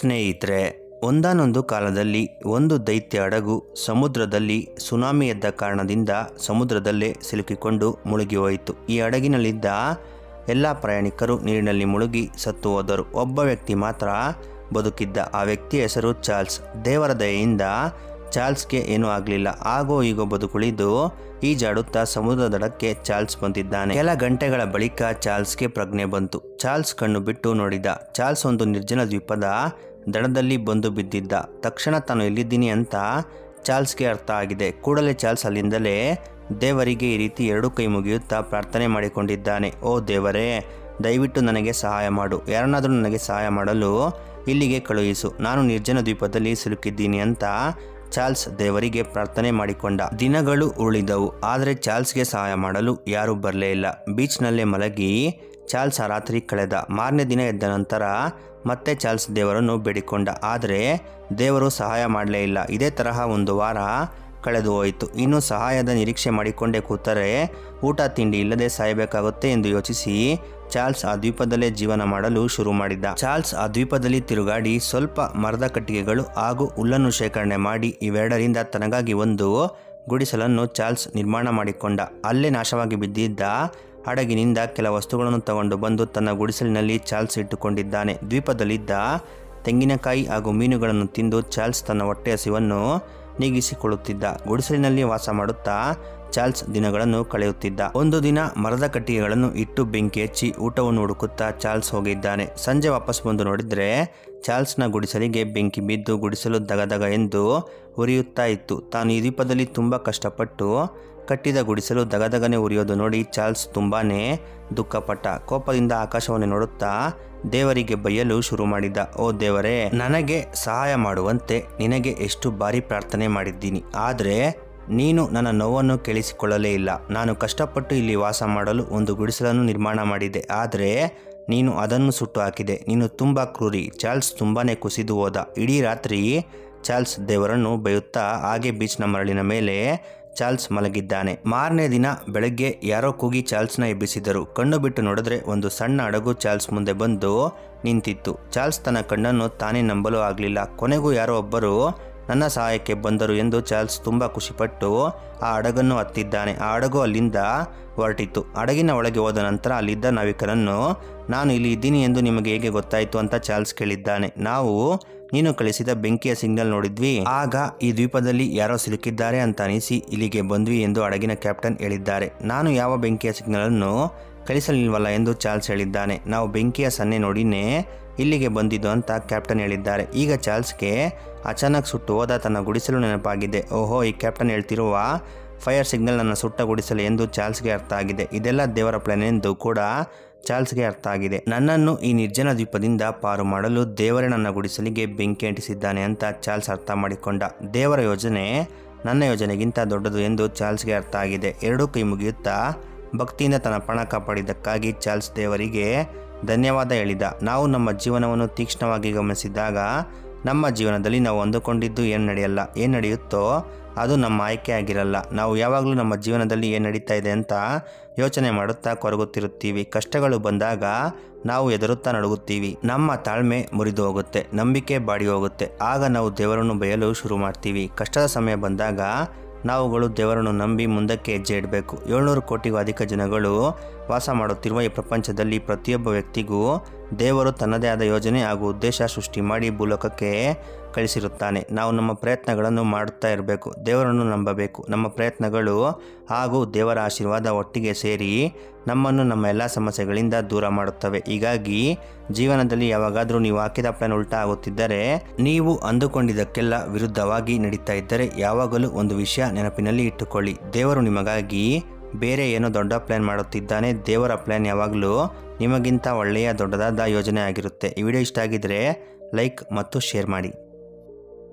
ಸ್ನೇಹಿತರೆ ಒಂದಾನೊಂದು ಕಾಲದಲ್ಲಿ ಒಂದು ದೈತ್ಯ ಹಡಗು ಸಮುದ್ರದಲ್ಲಿ ಸುನಾಮಿ ಎದ್ದ ಕಾರಣದಿಂದ ಸಮುದ್ರದಲ್ಲೇ ಸಿಲುಕಿಕೊಂಡು ಮುಳುಗಿ ಹೋಯಿತು ಈ ಹಡಗಿನಲ್ಲಿದ್ದ ಎಲ್ಲ ಪ್ರಯಾಣಿಕರು ನೀರಿನಲ್ಲಿ ಮುಳುಗಿ ಸತ್ತು ಹೋದರು ಒಬ್ಬ ವ್ಯಕ್ತಿ ಮಾತ್ರ ಬದುಕಿದ್ದ ಆ ವ್ಯಕ್ತಿಯ ಹೆಸರು ಚಾರ್ಲ್ಸ್ ದೇವರ ದಯೆಯಿಂದ ಚಾರ್ಲ್ಸ್ಗೆ ಏನೂ ಆಗಲಿಲ್ಲ ಆಗೋ ಈಗೋ ಬದುಕುಳಿದು ಈಜಾಡುತ್ತಾ ಸಮುದ್ರ ದಡಕ್ಕೆ ಚಾರ್ಲ್ಸ್ ಬಂದಿದ್ದಾನೆ ಕೆಲ ಗಂಟೆಗಳ ಬಳಿಕ ಚಾರ್ಲ್ಸ್ಗೆ ಪ್ರಜ್ಞೆ ಬಂತು ಚಾರ್ಲ್ಸ್ ಕಣ್ಣು ಬಿಟ್ಟು ನೋಡಿದ ಚಾರ್ಲ್ಸ್ ಒಂದು ನಿರ್ಜನ ದ್ವೀಪದ ದಡದಲ್ಲಿ ಬಂದು ಬಿದ್ದಿದ್ದ ತಕ್ಷಣ ತಾನು ಎಲ್ಲಿದ್ದೀನಿ ಅಂತ ಚಾರ್ಲ್ಸ್ಗೆ ಅರ್ಥ ಆಗಿದೆ ಕೂಡಲೇ ಚಾರ್ಲ್ಸ್ ಅಲ್ಲಿಂದಲೇ ದೇವರಿಗೆ ಈ ರೀತಿ ಎರಡು ಕೈ ಮುಗಿಯುತ್ತಾ ಪ್ರಾರ್ಥನೆ ಮಾಡಿಕೊಂಡಿದ್ದಾನೆ ಓ ದೇವರೇ ದಯವಿಟ್ಟು ನನಗೆ ಸಹಾಯ ಮಾಡು ಯಾರನ್ನಾದರೂ ನನಗೆ ಸಹಾಯ ಮಾಡಲು ಇಲ್ಲಿಗೆ ಕಳುಹಿಸು ನಾನು ನಿರ್ಜನ ದ್ವೀಪದಲ್ಲಿ ಸಿಲುಕಿದ್ದೀನಿ ಅಂತ ಚಾರ್ಲ್ಸ್ ದೇವರಿಗೆ ಪ್ರಾರ್ಥನೆ ಮಾಡಿಕೊಂಡ ದಿನಗಳು ಉಳಿದವು ಆದರೆ ಚಾರ್ಲ್ಸ್ಗೆ ಸಹಾಯ ಮಾಡಲು ಯಾರೂ ಬರಲೇ ಇಲ್ಲ ಬೀಚ್ನಲ್ಲೇ ಮಲಗಿ ಚಾರ್ಲ್ಸ್ ಆ ರಾತ್ರಿ ಕಳೆದ ಮಾರನೇ ದಿನ ಎದ್ದ ನಂತರ ಮತ್ತೆ ಚಾರ್ಲ್ಸ್ ದೇವರನ್ನು ಬೇಡಿಕೊಂಡ ಆದರೆ ದೇವರು ಸಹಾಯ ಮಾಡಲೇ ಇಲ್ಲ ಇದೇ ತರಹ ಒಂದು ವಾರ ಕಳೆದು ಹೋಯಿತು ಇನ್ನು ಸಹಾಯದ ನಿರೀಕ್ಷೆ ಮಾಡಿಕೊಂಡೇ ಕೂತರೆ ಊಟ ತಿಂಡಿ ಇಲ್ಲದೆ ಸಾಯಬೇಕಾಗುತ್ತೆ ಎಂದು ಯೋಚಿಸಿ ಚಾರ್ಲ್ಸ್ ಆ ದ್ವೀಪದಲ್ಲೇ ಜೀವನ ಮಾಡಲು ಶುರು ಮಾಡಿದ್ದ ಚಾರ್ಲ್ಸ್ ಆ ದ್ವೀಪದಲ್ಲಿ ತಿರುಗಾಡಿ ಸ್ವಲ್ಪ ಮರದ ಕಟ್ಟಿಗೆಗಳು ಹಾಗೂ ಹುಲ್ಲನ್ನು ಶೇಖರಣೆ ಮಾಡಿ ಇವೆರಡರಿಂದ ತನಗಾಗಿ ಒಂದು ಗುಡಿಸಲನ್ನು ಚಾರ್ಲ್ಸ್ ನಿರ್ಮಾಣ ಮಾಡಿಕೊಂಡ ಅಲ್ಲೇ ನಾಶವಾಗಿ ಬಿದ್ದಿದ್ದ ಹಡಗಿನಿಂದ ಕೆಲ ವಸ್ತುಗಳನ್ನು ತಗೊಂಡು ಬಂದು ತನ್ನ ಗುಡಿಸಲಿನಲ್ಲಿ ಚಾರ್ಲ್ಸ್ ಇಟ್ಟುಕೊಂಡಿದ್ದಾನೆ ದ್ವೀಪದಲ್ಲಿದ್ದ ತೆಂಗಿನಕಾಯಿ ಹಾಗೂ ಮೀನುಗಳನ್ನು ತಿಂದು ಚಾರ್ಲ್ಸ್ ತನ್ನ ಹೊಟ್ಟೆ ಹಸಿವನ್ನು ನೀಗಿಸಿಕೊಳ್ಳುತ್ತಿದ್ದ ಗುಡಿಸಲಿನಲ್ಲಿ ವಾಸ ಮಾಡುತ್ತಾ ಚಾರ್ಲ್ಸ್ ದಿನಗಳನ್ನು ಕಳೆಯುತ್ತಿದ್ದ ಒಂದು ದಿನ ಮರದ ಕಟ್ಟಿಗೆಗಳನ್ನು ಇಟ್ಟು ಬೆಂಕಿ ಹಚ್ಚಿ ಊಟವನ್ನು ಹುಡುಕುತ್ತಾ ಚಾರ್ಲ್ಸ್ ಹೋಗಿದ್ದಾನೆ ಸಂಜೆ ವಾಪಸ್ ಬಂದು ನೋಡಿದ್ರೆ ಚಾರ್ಲ್ಸ್ನ ಗುಡಿಸಲಿಗೆ ಬೆಂಕಿ ಬಿದ್ದು ಗುಡಿಸಲು ದಗದಗ ಎಂದು ಉರಿಯುತ್ತಾ ಇತ್ತು ತಾನು ಈ ದ್ವೀಪದಲ್ಲಿ ತುಂಬ ಕಷ್ಟಪಟ್ಟು ಕಟ್ಟಿದ ಗುಡಿಸಲು ದಗದಗನೆ ಉರಿಯೋದು ನೋಡಿ ಚಾರ್ಲ್ಸ್ ತುಂಬಾನೇ ದುಃಖಪಟ್ಟ ಕೋಪದಿಂದ ಆಕಾಶವನ್ನು ನೋಡುತ್ತಾ ದೇವರಿಗೆ ಬೈಯಲು ಶುರು ಮಾಡಿದ್ದ ಓ ದೇವರೇ ನನಗೆ ಸಹಾಯ ಮಾಡುವಂತೆ ನಿನಗೆ ಎಷ್ಟು ಬಾರಿ ಪ್ರಾರ್ಥನೆ ಮಾಡಿದ್ದೀನಿ ಆದರೆ ನೀನು ನನ್ನ ನೋವನ್ನು ಕೇಳಿಸಿಕೊಳ್ಳಲೇ ಇಲ್ಲ ನಾನು ಕಷ್ಟಪಟ್ಟು ಇಲ್ಲಿ ವಾಸ ಮಾಡಲು ಒಂದು ಗುಡಿಸಲನ್ನು ನಿರ್ಮಾಣ ಮಾಡಿದೆ ಆದರೆ ನೀನು ಅದನ್ನು ಸುಟ್ಟು ಹಾಕಿದೆ ನೀನು ತುಂಬ ಕ್ರೂರಿ ಚಾರ್ಲ್ಸ್ ತುಂಬಾನೇ ಕುಸಿದು ಹೋದ ಇಡೀ ರಾತ್ರಿ ಚಾರ್ಲ್ಸ್ ದೇವರನ್ನು ಬೈಯುತ್ತಾ ಹಾಗೆ ಬೀಚ್ನ ಮರಳಿನ ಮೇಲೆ ಚಾರ್ಲ್ಸ್ ಮಲಗಿದ್ದಾನೆ ಮಾರನೇ ದಿನ ಬೆಳಗ್ಗೆ ಯಾರೋ ಕೂಗಿ ಚಾರ್ಲ್ಸ್ನ ಎಬ್ಬಿಸಿದರು ಕಣ್ಣು ಬಿಟ್ಟು ನೋಡಿದ್ರೆ ಒಂದು ಸಣ್ಣ ಹಡಗು ಚಾರ್ಲ್ಸ್ ಮುಂದೆ ಬಂದು ನಿಂತಿತ್ತು ಚಾರ್ಲ್ಸ್ ತನ್ನ ಕಣ್ಣನ್ನು ತಾನೇ ನಂಬಲು ಆಗಲಿಲ್ಲ ಕೊನೆಗೂ ಯಾರೋ ಒಬ್ಬರು ನನ್ನ ಸಹಾಯಕ್ಕೆ ಬಂದರು ಎಂದು ಚಾರ್ಲ್ಸ್ ತುಂಬ ಖುಷಿಪಟ್ಟು ಆ ಹಡಗನ್ನು ಹತ್ತಿದ್ದಾನೆ ಆ ಹಡಗು ಅಲ್ಲಿಂದ ಹೊರಟಿತು ಹಡಗಿನ ಒಳಗೆ ಹೋದ ನಂತರ ಅಲ್ಲಿದ್ದ ನಾವಿಕರನ್ನು ನಾನು ಇಲ್ಲಿ ಇದ್ದೀನಿ ಎಂದು ನಿಮಗೆ ಹೇಗೆ ಗೊತ್ತಾಯಿತು ಅಂತ ಚಾರ್ಲ್ಸ್ ಕೇಳಿದ್ದಾನೆ ನಾವು ನೀನು ಕಳಿಸಿದ ಬೆಂಕಿಯ ಸಿಗ್ನಲ್ ನೋಡಿದ್ವಿ ಆಗ ಈ ದ್ವೀಪದಲ್ಲಿ ಯಾರೋ ಸಿಲುಕಿದ್ದಾರೆ ಅಂತ ಅನಿಸಿ ಇಲ್ಲಿಗೆ ಬಂದ್ವಿ ಎಂದು ಹಡಗಿನ ಕ್ಯಾಪ್ಟನ್ ಹೇಳಿದ್ದಾರೆ ನಾನು ಯಾವ ಬೆಂಕಿಯ ಸಿಗ್ನಲ್ ಅನ್ನು ಕಳಿಸಲಿಲ್ವಲ್ಲ ಎಂದು ಚಾರ್ಲ್ಸ್ ಹೇಳಿದ್ದಾನೆ ನಾವು ಬೆಂಕಿಯ ಸನ್ನೆ ನೋಡಿನೇ ಇಲ್ಲಿಗೆ ಬಂದಿದ್ದು ಅಂತ ಕ್ಯಾಪ್ಟನ್ ಹೇಳಿದ್ದಾರೆ ಈಗ ಚಾರ್ಲ್ಸ್ಗೆ ಅಚಾನಕ್ ಸುಟ್ಟು ಹೋದ ತನ್ನ ಗುಡಿಸಲು ನೆನಪಾಗಿದೆ ಓಹೋ ಈ ಕ್ಯಾಪ್ಟನ್ ಹೇಳ್ತಿರುವ ಫೈರ್ ಸಿಗ್ನಲ್ ನನ್ನ ಸುಟ್ಟ ಗುಡಿಸಲು ಎಂದು ಚಾರ್ಲ್ಸ್ಗೆ ಅರ್ಥ ಆಗಿದೆ ಇದೆಲ್ಲ ದೇವರ ಪ್ಲಾನ್ ಎಂದು ಕೂಡ ಚಾರ್ಲ್ಸ್ಗೆ ಅರ್ಥ ಆಗಿದೆ ನನ್ನನ್ನು ಈ ನಿರ್ಜನ ದ್ವೀಪದಿಂದ ಪಾರು ಮಾಡಲು ದೇವರೇ ನನ್ನ ಗುಡಿಸಲಿಗೆ ಬೆಂಕಿ ಅಂಟಿಸಿದ್ದಾನೆ ಅಂತ ಚಾರ್ಲ್ಸ್ ಅರ್ಥ ಮಾಡಿಕೊಂಡ ದೇವರ ಯೋಜನೆ ನನ್ನ ಯೋಜನೆಗಿಂತ ದೊಡ್ಡದು ಎಂದು ಚಾರ್ಲ್ಸ್ಗೆ ಅರ್ಥ ಆಗಿದೆ ಎರಡೂ ಕೈ ಮುಗಿಯುತ್ತಾ ಭಕ್ತಿಯಿಂದ ತನ್ನ ಪಣ ಕಾಪಾಡಿದ್ದಕ್ಕಾಗಿ ಚಾರ್ಲ್ಸ್ ದೇವರಿಗೆ ಧನ್ಯವಾದ ಹೇಳಿದ ನಾವು ನಮ್ಮ ಜೀವನವನ್ನು ತೀಕ್ಷ್ಣವಾಗಿ ಗಮನಿಸಿದಾಗ ನಮ್ಮ ಜೀವನದಲ್ಲಿ ನಾವು ಅಂದುಕೊಂಡಿದ್ದು ಏನು ನಡೆಯಲ್ಲ ಏನು ನಡೆಯುತ್ತೋ ಅದು ನಮ್ಮ ಆಯ್ಕೆ ಆಗಿರಲ್ಲ ನಾವು ಯಾವಾಗಲೂ ನಮ್ಮ ಜೀವನದಲ್ಲಿ ಏನು ನಡೀತಾ ಇದೆ ಅಂತ ಯೋಚನೆ ಮಾಡುತ್ತಾ ಕೊರಗುತ್ತಿರುತ್ತೀವಿ ಕಷ್ಟಗಳು ಬಂದಾಗ ನಾವು ಎದುರುತ್ತಾ ನಡುಗುತ್ತೀವಿ ನಮ್ಮ ತಾಳ್ಮೆ ಮುರಿದು ಹೋಗುತ್ತೆ ನಂಬಿಕೆ ಬಾಡಿ ಹೋಗುತ್ತೆ ಆಗ ನಾವು ದೇವರನ್ನು ಬಯಲು ಶುರು ಮಾಡ್ತೀವಿ ಕಷ್ಟದ ಸಮಯ ಬಂದಾಗ ನಾವುಗಳು ದೇವರನ್ನು ನಂಬಿ ಮುಂದಕ್ಕೆ ಹೆಜ್ಜೆ ಇಡಬೇಕು ಏಳ್ನೂರು ಕೋಟಿಗೂ ಅಧಿಕ ಜನಗಳು ವಾಸ ಮಾಡುತ್ತಿರುವ ಈ ಪ್ರಪಂಚದಲ್ಲಿ ಪ್ರತಿಯೊಬ್ಬ ವ್ಯಕ್ತಿಗೂ ದೇವರು ತನ್ನದೇ ಆದ ಯೋಜನೆ ಹಾಗೂ ಉದ್ದೇಶ ಸೃಷ್ಟಿ ಮಾಡಿ ಭೂಲೋಕಕ್ಕೆ ಕಳಿಸಿರುತ್ತಾನೆ ನಾವು ನಮ್ಮ ಪ್ರಯತ್ನಗಳನ್ನು ಮಾಡುತ್ತಾ ಇರಬೇಕು ದೇವರನ್ನು ನಂಬಬೇಕು ನಮ್ಮ ಪ್ರಯತ್ನಗಳು ಹಾಗೂ ದೇವರ ಆಶೀರ್ವಾದ ಒಟ್ಟಿಗೆ ಸೇರಿ ನಮ್ಮನ್ನು ನಮ್ಮ ಎಲ್ಲ ಸಮಸ್ಯೆಗಳಿಂದ ದೂರ ಮಾಡುತ್ತವೆ ಹೀಗಾಗಿ ಜೀವನದಲ್ಲಿ ಯಾವಾಗಾದರೂ ನೀವು ಹಾಕಿದ ಪ್ಲಾನ್ ಉಲ್ಟಾ ಆಗುತ್ತಿದ್ದರೆ ನೀವು ಅಂದುಕೊಂಡಿದ್ದಕ್ಕೆಲ್ಲ ವಿರುದ್ಧವಾಗಿ ನಡೀತಾ ಇದ್ದರೆ ಯಾವಾಗಲೂ ಒಂದು ವಿಷಯ ನೆನಪಿನಲ್ಲಿ ಇಟ್ಟುಕೊಳ್ಳಿ ದೇವರು ನಿಮಗಾಗಿ ಬೇರೆ ಏನೋ ದೊಡ್ಡ ಪ್ಲಾನ್ ಮಾಡುತ್ತಿದ್ದಾನೆ ದೇವರ ಪ್ಲಾನ್ ಯಾವಾಗಲೂ ನಿಮಗಿಂತ ಒಳ್ಳೆಯ ದೊಡ್ಡದಾದ ಯೋಜನೆ ಆಗಿರುತ್ತೆ ಈ ವಿಡಿಯೋ ಇಷ್ಟ ಆಗಿದ್ರೆ ಲೈಕ್ ಮತ್ತು ಶೇರ್ ಮಾಡಿ